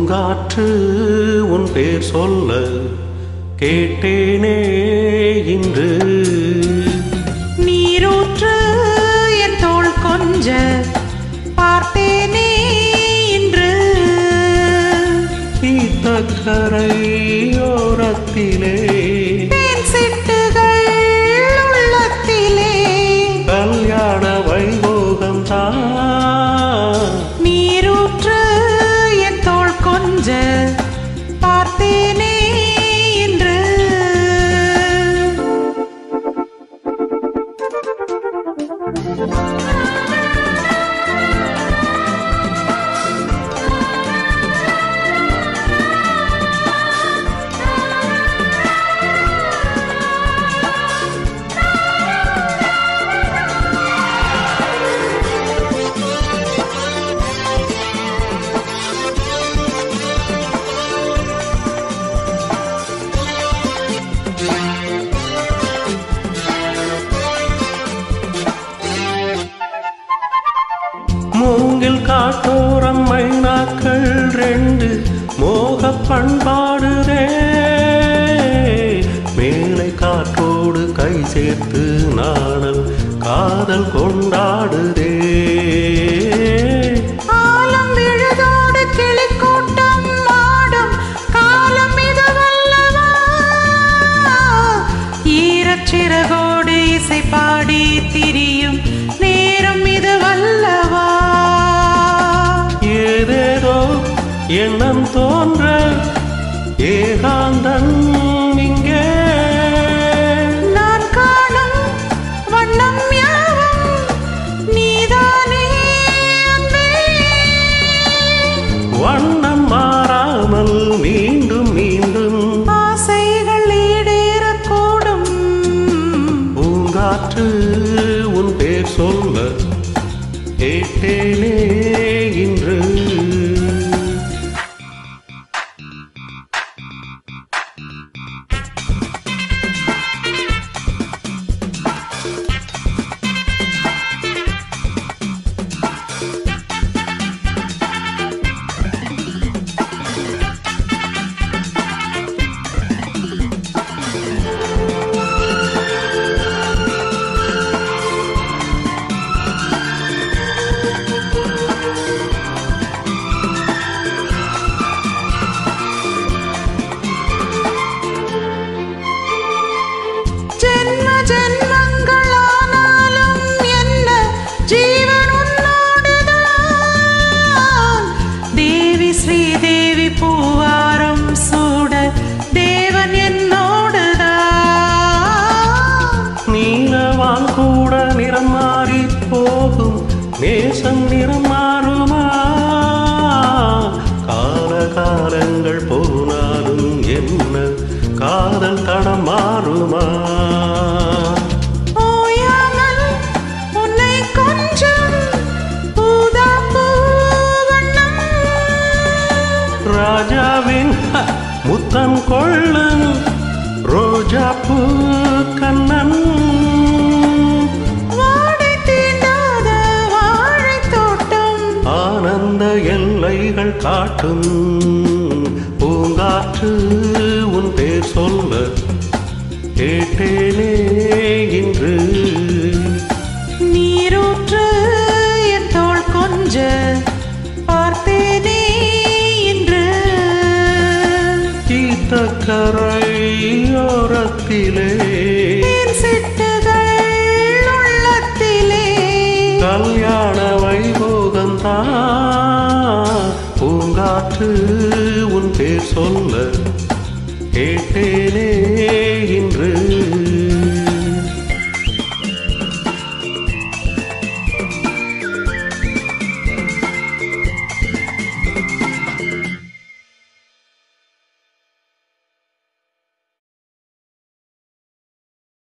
பூங்காற்று உன் பேர் சொல்ல கேட்டேனே இன்று நீரூற்று என் தோள் கொஞ்ச பார்த்தேனே இன்று ஈத்தக்கரையோரத்திலே தேன் சிட்டுகள் உள்ளத்திலே கல்யாண வைபோகம் தான் நீரூற்று என் தோள் கொஞ்ச பார்த்தேனே இன்று மூங்கில் காட்டோரம் மைனாக்கள் ரெண்டு மோக பண்பாடுதே மேலை காற்றோடு கை சேர்த்து நாணல் காதல் கொண்டாடுதே ஆலம் விழுதோடு கிளிக்கூட்டம் ஆடும் காலம் இதுவல்லவா ஈரச்சிறகோடு இசை பாடி திரியும் நேரம் இதுவல்லவா ஏதேதோ எண்ணம் தோன்ற ஏகாந்தன் இங்கே நான் காணும் வண்ணம் யாவும் நீதானே அன்பே. வண்ணம் மாறாமல் மீண்டும் மீண்டும் ஆசைகள் ஈடேறக்கூடும் பூங்காற்று உன் பேர் சொல்ல கேட்டேனே இன்று ஜென்ம ஜென்மங்களானாலும் என்ன ஜீவன் உன்னோடுதான் தேவி ஸ்ரீதேவி பூவாரம் சூட தேவன் என்னோடுதான் நீலவான் கூட நிறம் மாறி போகும் நேசம் நிறம் மாறுமா கால காலங்கள் போனாலும் என்ன காதல் தடம் மாறுமா ஓயாமல் உன்னை கொஞ்சம் ஊதா பூவண்ணம் ராஜாவின் ஹ, முத்தம் கொள்ளும் ரோஜா பூ கண்ணன் வாடை தீண்டாத வாழைத் தோட்டம் ஆனந்த எல்லைகள் காட்டும் பூங்காற்று உன் பேர் சொல்ல கேட்டேனே இன்று நீரூற்று என் தோள் கொஞ்ச பார்த்தேனே இன்று கீத்தக்கரையோரத்திலே தேன் சிட்டுகள் உள்ளத்திலே கல்யாண வைபோகம் தான் பூங்காற்று உன் பேர் சொல்ல கேட்டேனே இன்று